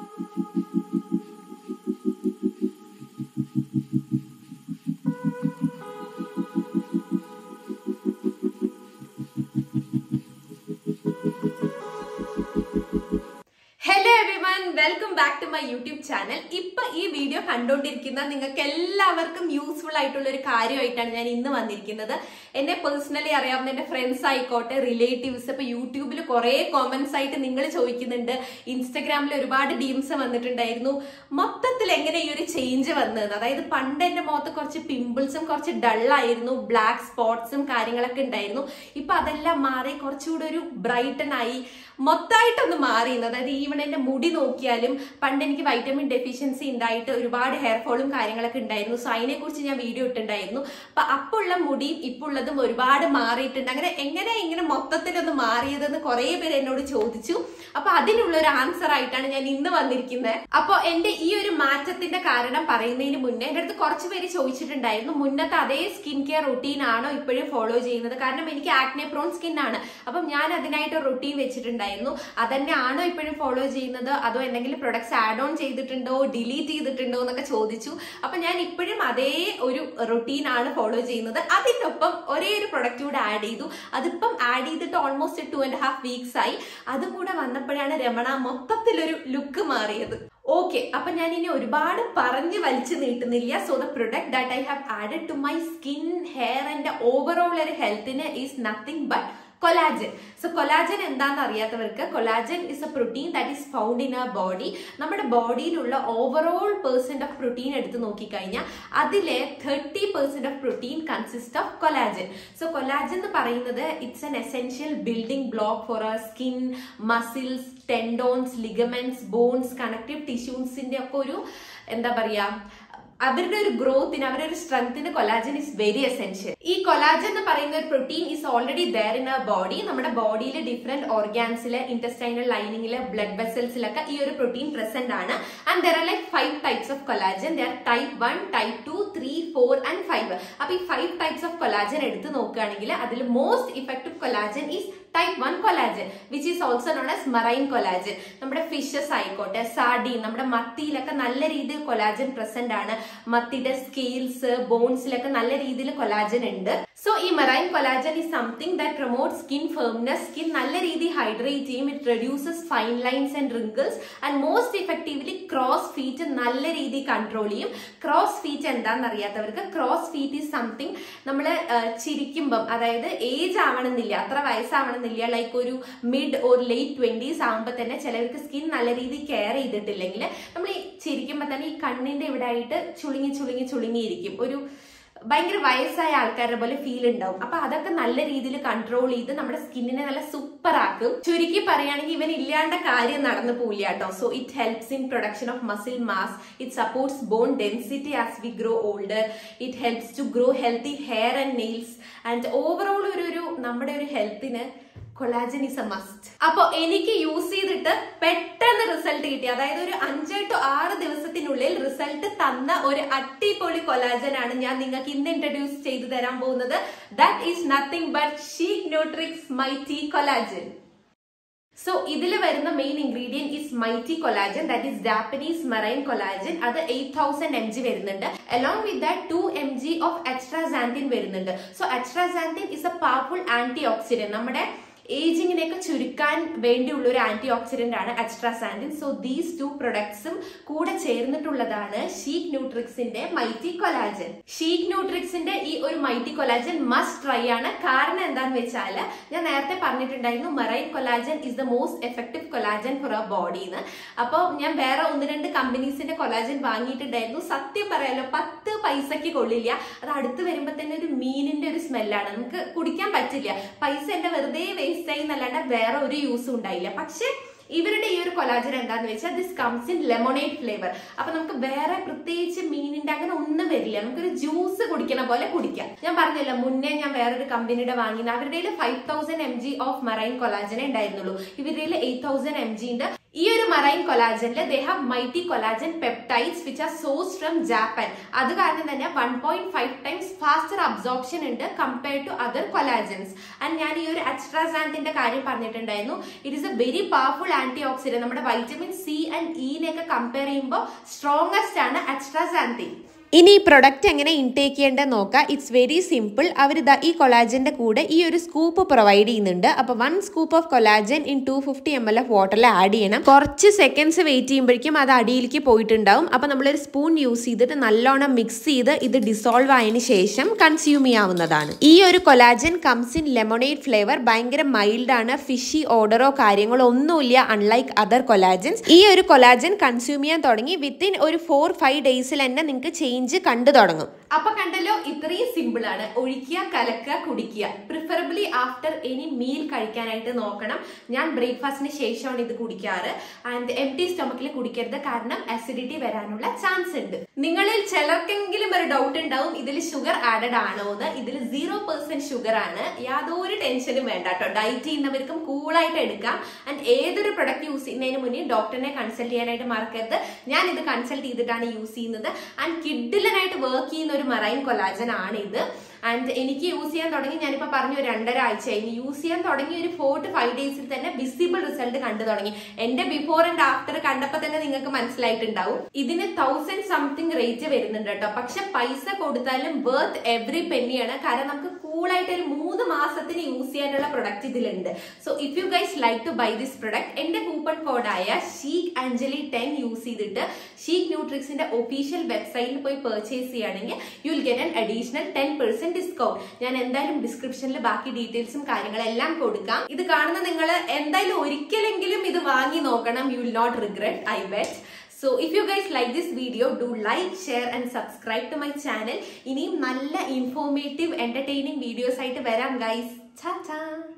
hello everyone welcome back to my YouTube channel ഇപ്പൊ ഈ video കണ്ടുകൊണ്ടിരിക്കുന്ന നിങ്ങൾക്ക് എല്ലാവർക്കും യൂസ്ഫുൾ ആയിട്ടുള്ള ഒരു കാര്യമായിട്ടാണ് ഞാൻ ഇന്ന് വന്നിരിക്കുന്നത് എന്നെ പേഴ്സണലി അറിയാവുന്ന എന്റെ ഫ്രണ്ട്സ് ആയിക്കോട്ടെ റിലേറ്റീവ്സ് ഇപ്പൊ യൂട്യൂബിൽ കുറെ കോമന്റ്സ് ആയിട്ട് നിങ്ങൾ ചോദിക്കുന്നുണ്ട് ഇൻസ്റ്റഗ്രാമിൽ ഒരുപാട് ഡീംസ് വന്നിട്ടുണ്ടായിരുന്നു മൊത്തത്തിൽ എങ്ങനെ ഈ ഒരു ചേഞ്ച് വന്നത് അതായത് പണ്ട് എന്റെ മുഖത്ത് കുറച്ച് പിമ്പിൾസും കുറച്ച് ഡള്ളായിരുന്നു ബ്ലാക്ക് സ്പോട്ട്സും കാര്യങ്ങളൊക്കെ ഉണ്ടായിരുന്നു ഇപ്പൊ അതെല്ലാം മാറി കുറച്ചുകൂടെ ഒരു ബ്രൈറ്റൻ ആയി മൊത്തമായിട്ടൊന്ന് മാറിയെന്ന് അതായത് ഈവൺ എന്റെ മുടി നോക്കിയാലും പണ്ട് എനിക്ക് വൈറ്റമിൻ ഡെഫിഷ്യൻസി ഉണ്ടായിട്ട് ഒരുപാട് ഹെയർ ഫോളും കാര്യങ്ങളൊക്കെ ഉണ്ടായിരുന്നു സോ അതിനെ കുറിച്ച് ഞാൻ വീഡിയോ ഇട്ടിട്ടുണ്ടായിരുന്നു അപ്പൊ അപ്പുള്ള മുടിയും ഇപ്പോൾ ഉള്ളതും ഒരുപാട് മാറിയിട്ടുണ്ട് അങ്ങനെ എങ്ങനെ ഇങ്ങനെ മൊത്തത്തിലൊന്ന് മാറിയതെന്ന് കുറെ പേര് എന്നോട് ചോദിച്ചു അപ്പൊ അതിനുള്ള ഒരു ആൻസർ ആയിട്ടാണ് ഞാൻ ഇന്ന് വന്നിരിക്കുന്നത് അപ്പൊ എന്റെ ഈ ഒരു മാറ്റത്തിന്റെ കാരണം പറയുന്നതിന് മുന്നേ എന്റെ അടുത്ത് കുറച്ച് പേര് ചോദിച്ചിട്ടുണ്ടായിരുന്നു മുന്നത്തെ അതേ സ്കിൻ കെയർ റുട്ടീൻ ആണോ ഇപ്പോഴും ഫോളോ ചെയ്യുന്നത് കാരണം എനിക്ക് ആക്നെ പ്രോൺ സ്കിൻ ആണ് അപ്പം ഞാൻ അതിനായിട്ട് റുട്ടീൻ വെച്ചിട്ടുണ്ടായിരുന്നു അതന്നെ ആണോ ഇപ്പോഴും ഫോളോ ചെയ്യുന്നത് അതോ എന്തെങ്കിലും പ്രൊഡക്ട്സ് ആഡ് ഓൺ ചെയ്തിട്ടുണ്ടോ ഡിലീറ്റ് ചെയ്തിട്ടുണ്ടോ എന്നൊക്കെ ചോദിച്ചു അപ്പൊ ഞാൻ ഇപ്പോഴും അതേ ഒരു റുട്ടീൻ ആണ് ഫോളോ ചെയ്യുന്നത് അതിനൊപ്പം ഒരേ ഒരു പ്രൊഡക്റ്റ് കൂടെ ആഡ് ചെയ്തു അതിപ്പം ആഡ് ചെയ്തിട്ട് almost two and half weeks ആയി അതും കൂടെ വന്നപ്പോഴാണ് രമണ മൊത്തത്തിലൊരു ലുക്ക് മാറിയത് ഓക്കെ അപ്പൊ ഞാൻ ഇനി ഒരുപാട് പറഞ്ഞ് വലിച്ചു നീട്ടുന്നില്ല so the product that I have added to my skin hair and overall ഒരു ഹെൽത്തിന് is nothing but collagen so collagen എന്താണെന്ന് അറിയാത്തവർക്ക് collagen is a protein that is found in our body നമ്മുടെ ബോഡിയിലുള്ള ഓവറോൾ പേഴ്സെന്റ് ഓഫ് പ്രോട്ടീൻ എടുത്ത് നോക്കിക്കഴിഞ്ഞാൽ അതിലെ thirty percent of protein consist of collagen so collagen എന്ന് പറയുന്നത് it's an essential building block for our skin muscles tendons ligaments bones connective ടിഷ്യൂസിന്റെ ഒക്കെ ഒരു എന്താ പറയാ അവരുടെ ഒരു ഗ്രോത്തിന് അവരുടെ ഒരു സ്ട്രെങ്ത്തിന് കൊലാജൻ ഇസ് വെരി എസെൻഷ്യൽ ഈ കൊലാജൻ എന്ന് പറയുന്ന ഒരു protein is already there in our body നമ്മുടെ ബോഡിയിലെ ഡിഫറെന്റ് ഓർഗാൻസിലെ ഇന്റസ്റ്റൈനൽ ലൈനിങ്ങിലെ ബ്ലഡ് വെസൽസിലൊക്കെ ഈ ഒരു പ്രോട്ടീൻ പ്രസന്റ് ആണ് and there are like five types of collagen there type one type two three four and five അപ്പൊ ഈ ഫൈവ് ടൈപ്സ് ഓഫ് കൊലാജൻ എടുത്ത് നോക്കുകയാണെങ്കിൽ അതിൽ most effective collagen is type one collagen which is also known as marine collagen നമ്മുടെ fishes ആയിക്കോട്ടെ sardine നമ്മുടെ മത്തിയിലൊക്കെ നല്ല രീതിയിൽ കൊലാജൻ പ്രസന്റ് ആണ് മത്തിയുടെ സ്കെയിൽസ് ബോൺസിലൊക്കെ നല്ല രീതിയിൽ കൊലാജൻ ഉണ്ട് സോ ഈ marine collagen is something that promote skin firmness skin നല്ല രീതിയിൽ ഹൈഡ്രേറ്റ് ചെയ്യും it reduces fine lines and wrinkles and most effectively crow's feet നല്ല രീതിയിൽ കൺട്രോൾ ചെയ്യും ക്രോസ് ഫീറ്റ് എന്താണെന്ന് അറിയാത്തവർക്ക് ക്രോസ് ഫീറ്റ് ഈസ് സംതിങ് നമ്മൾ ചിരിക്കുമ്പം അതായത് ഏജ് ആവണമെന്നില്ല അത്ര വയസ്സാവണമെന്നില്ല ലൈക്ക് ഒരു മിഡ് ഓർ ലേറ്റ് ട്വന്റീസ് ആകുമ്പോൾ തന്നെ ചിലർക്ക് സ്കിൻ നല്ല രീതിയിൽ കെയർ ചെയ്തിട്ടില്ലെങ്കിൽ നമ്മൾ ഈ ചിരിക്കുമ്പോൾ തന്നെ ഈ കണ്ണിന്റെ ഇവിടെ ആയിട്ട് ചുളുങ്ങി ചുളുങ്ങി ചുളുങ്ങിയിരിക്കും ഒരു ഭയങ്കര വയസ്സായ ആൾക്കാരുടെ പോലെ ഫീൽ ഉണ്ടാവും അപ്പൊ അതൊക്കെ നല്ല രീതിയിൽ കൺട്രോൾ ചെയ്ത് നമ്മുടെ സ്കിന്നിനെ നല്ല സൂപ്പർ ആക്കും ചുരുക്കി പറയുകയാണെങ്കിൽ ഇവൻ ഇല്ലാണ്ട കാര്യം നടന്നു പോവില്ല കേട്ടോ so it helps in production of muscle mass it supports bone density as we grow older it helps to grow healthy hair and nails and overall ഒരു ഒരു നമ്മുടെ ഒരു ഹെൽത്തിന് കൊളാജൻ ഇസ് എ മസ്റ്റ് അപ്പൊ എനിക്ക് യൂസ് ചെയ്തിട്ട് പെട്ടെന്ന് result കിട്ടി അതായത് ഒരു അഞ്ച് ടു ആറ് ദിവസത്തിനുള്ളിൽ റിസൾട്ട് തന്ന ഒരു അടിപൊളി കൊലാജൻ ആണ് ഞാൻ നിങ്ങൾക്ക് ഇന്ന് ഇൻട്രൊഡ്യൂസ് ചെയ്തു തരാൻ പോകുന്നത് that is nothing but Sheek Nutrix mighty collagen so ഇതിൽ വരുന്ന main ingredient is mighty collagen that is Japanese marine collagen അത് എയ്റ്റ് തൗസൻഡ് എം ജി വരുന്നുണ്ട് along with that two M G of astaxanthin വരുന്നുണ്ട് so astaxanthin is a powerful anti oxidant നമ്മുടെ ഏജിങ്ങിനെയൊക്കെ ചുരുക്കാൻ വേണ്ടിയുള്ള ഒരു ആന്റി ഓക്സിഡന്റ് ആണ് astaxanthin so these two പ്രൊഡക്ട്സും കൂടെ ചേർന്നിട്ടുള്ളതാണ് ഷീക് ന്യൂട്രിക്സിന്റെ മൈറ്റി കൊലാജൻ ഷീക് ന്യൂട്രിക്സിന്റെ ഈ ഒരു മൈറ്റി കൊലാജൻ മസ്റ്റ് ട്രൈ ആണ് കാരണം എന്താന്ന് വെച്ചാൽ ഞാൻ നേരത്തെ പറഞ്ഞിട്ടുണ്ടായിരുന്നു marine collagen is the most effective collagen for our body എന്ന് അപ്പോൾ ഞാൻ വേറെ ഒന്ന് രണ്ട് കമ്പനീസിന്റെ കൊലാജൻ വാങ്ങിയിട്ടുണ്ടായിരുന്നു സത്യം പറയാലോ പത്ത് പൈസക്ക് കൊള്ളില്ല അത് അടുത്ത് വരുമ്പോൾ തന്നെ ഒരു മീനിന്റെ ഒരു സ്മെല്ലാണ് നമുക്ക് കുടിക്കാൻ പറ്റില്ല പൈസ എന്റെ വെറുതെ വേസ്റ്റ് ആയി എന്നല്ലാണ്ട് വേറെ ഒരു യൂസും ഉണ്ടായില്ല പക്ഷെ ഇവരുടെ ഈ ഒരു കൊലാജൻ എന്താന്ന് വെച്ചാൽ this comes in lemonade flavour അപ്പൊ നമുക്ക് വേറെ പ്രത്യേകിച്ച് മീനിന്റെ അങ്ങനെ ഒന്നും വരില്ല നമുക്കൊരു ജ്യൂസ് കുടിക്കണ പോലെ കുടിക്കാം ഞാൻ പറഞ്ഞല്ലോ മുന്നേ ഞാൻ വേറൊരു കമ്പനിയുടെ വാങ്ങിയത് അവരുടെ five thousand M G of marine കൊലാജനെ ഉണ്ടായിരുന്നുള്ളൂ ഇവരുടെ എയ്റ്റ് തൗസൻഡ് എം ജിന്റെ ഈ ഒരു മറൈൻ കൊലാജനിൽ they have mighty collagen peptides which are source from Japan അത് കാരണം തന്നെ one point five times faster absorption ഉണ്ട് compared to other collagens and ഞാൻ ഈ ഒരു എക്സ്ട്രാസാന്റിന്റെ കാര്യം പറഞ്ഞിട്ടുണ്ടായിരുന്നു it is a very powerful anti oxidant നമ്മുടെ വൈറ്റമിൻ സി ആൻഡ് ഇനെയൊക്കെ കമ്പയർ ചെയ്യുമ്പോൾ സ്ട്രോങ്ങസ്റ്റ് ആണ് എക്സ്ട്രാസാന്തി ഇനി ഈ പ്രൊഡക്റ്റ് എങ്ങനെ ഇൻടേക്ക് ചെയ്യേണ്ടത് നോക്കാം ഇറ്റ്സ് വെരി സിമ്പിൾ അവർ ഇതാ ഈ കൊളാജൻ്റെ കൂടെ ഈ ഒരു സ്കൂപ്പ് പ്രൊവൈഡ് ചെയ്യുന്നുണ്ട് അപ്പോൾ one scoop of collagen in two fifty M L of വാട്ടറിൽ ആഡ് ചെയ്യണം കുറച്ച് സെക്കൻഡ്സ് വെയിറ്റ് ചെയ്യുമ്പോഴേക്കും അത് അടിയിലേക്ക് പോയിട്ടുണ്ടാവും അപ്പോൾ നമ്മളൊരു സ്പൂൺ യൂസ് ചെയ്തിട്ട് നല്ലോണം മിക്സ് ചെയ്ത് ഇത് ഡിസോൾവ് ആയതിനു ശേഷം കൺസ്യൂം ചെയ്യാവുന്നതാണ് ഈ ഒരു collagen comes in lemonade flavour ഭയങ്കര മൈൽഡ് ആണ് ഫിഷി ഓർഡറോ കാര്യങ്ങളോ ഒന്നുമില്ല അൺലൈക്ക് അതർ കൊലാജൻസ് ഈ ഒരു കൊലാജൻ കൺസ്യൂം ചെയ്യാൻ തുടങ്ങി വിത്തിൻ ഒരു ഫോർ ഫൈവ് ഡേയ്സിൽ തന്നെ നിങ്ങൾക്ക് ചേഞ്ച് കണ്ടു തുടങ്ങും അപ്പൊ കണ്ടല്ലോ ഇത്രയും സിമ്പിൾ ആണ് ഒഴിക്കുക കലക്കുക കുടിക്കുക പ്രിഫറബിളി ആഫ്റ്റർ എനി മീൽ കഴിക്കാനായിട്ട് നോക്കണം ഞാൻ ബ്രേക്ക്ഫാസ്റ്റിന് ശേഷമാണ് ഇത് കുടിക്കാറ് ആൻഡ് എം ടി സ്റ്റൊമക്കിൽ കുടിക്കരുത് കാരണം അസിഡിറ്റി വരാനുള്ള ചാൻസ് ഉണ്ട് നിങ്ങളിൽ ചിലർക്കെങ്കിലും ഒരു ഡൗട്ട് ഉണ്ടാവും ഇതിൽ ഷുഗർ ആഡഡ് ആണോ എന്ന് ഇതിൽ സീറോ പെർസെന്റ് ഷുഗർ ആണ് യാതൊരു ടെൻഷനും വേണ്ട കേട്ടോ ഡയറ്റ് ചെയ്യുന്നവർക്കും കൂളായിട്ട് എടുക്കാം ആൻഡ് ഏതൊരു പ്രൊഡക്റ്റ് യൂസ് ചെയ്യുന്നതിന് മുന്നേ ഡോക്ടറിനെ കൺസൾട്ട് ചെയ്യാനായിട്ട് മറക്കരുത് ഞാൻ ഇത് കൺസൾട്ട് ചെയ്തിട്ടാണ് യൂസ് ചെയ്യുന്നത് ആൻഡ് കിഡിലനായിട്ട് വർക്ക് ചെയ്യുന്ന ഒരു മറൈൻ കൊലാജൻ ആണ് ഇത് ആൻഡ് എനിക്ക് യൂസ് ചെയ്യാൻ തുടങ്ങി ഞാനിപ്പോ പറഞ്ഞു ഒരു രണ്ടര ആഴ്ച കഴിഞ്ഞ് യൂസ് ചെയ്യാൻ തുടങ്ങി ഒരു ഫോർ ടു ഫൈവ് ഡേയ്സിൽ തന്നെ വിസിബിൾ റിസൾട്ട് കണ്ടു തുടങ്ങി എന്റെ ബിഫോർ ആൻഡ് ആഫ്റ്റർ കണ്ടപ്പോ തന്നെ നിങ്ങൾക്ക് മനസ്സിലായിട്ടുണ്ടാവും ഇതിന് തൗസൻഡ് സംതിങ് റേറ്റ് വരുന്നുണ്ട് കേട്ടോ പക്ഷെ പൈസ കൊടുത്താലും വർത്ത് എവറി പെന്നിയാണ് കാരണം നമുക്ക് കൂളായിട്ട് ഒരു മൂന്ന് മാസത്തിന് യൂസ് ചെയ്യാനുള്ള പ്രൊഡക്റ്റ് ഇതിലുണ്ട് so if you guys like to buy this product എന്റെ കൂപ്പൺ കോഡായ ഷീക്ക് അഞ്ജലി ടെൻ യൂസ് ചെയ്തിട്ട് ഷീക്ക് ന്യൂട്രിക്സിന്റെ ഒഫീഷ്യൽ വെബ്സൈറ്റിൽ പോയി പർച്ചേസ് ചെയ്യുകയാണെങ്കിൽ you will get an additional ten percent discount ഞാൻ എന്തായാലും ഡിസ്ക്രിപ്ഷനിൽ ബാക്കി ഡീറ്റെയിൽസും കാര്യങ്ങളെല്ലാം കൊടുക്കാം ഇത് കാണുന്ന നിങ്ങൾ എന്തായാലും ഒരിക്കലെങ്കിലും ഇത് വാങ്ങി നോക്കണം you will not regret I bet so if you guys like this video do like share and subscribe to my channel ഇനിയും നല്ല ഇൻഫോർമേറ്റീവ് എന്റർടൈനിങ് വീഡിയോസ് ആയിട്ട് വരാം ഗൈസ് ചാ ചാ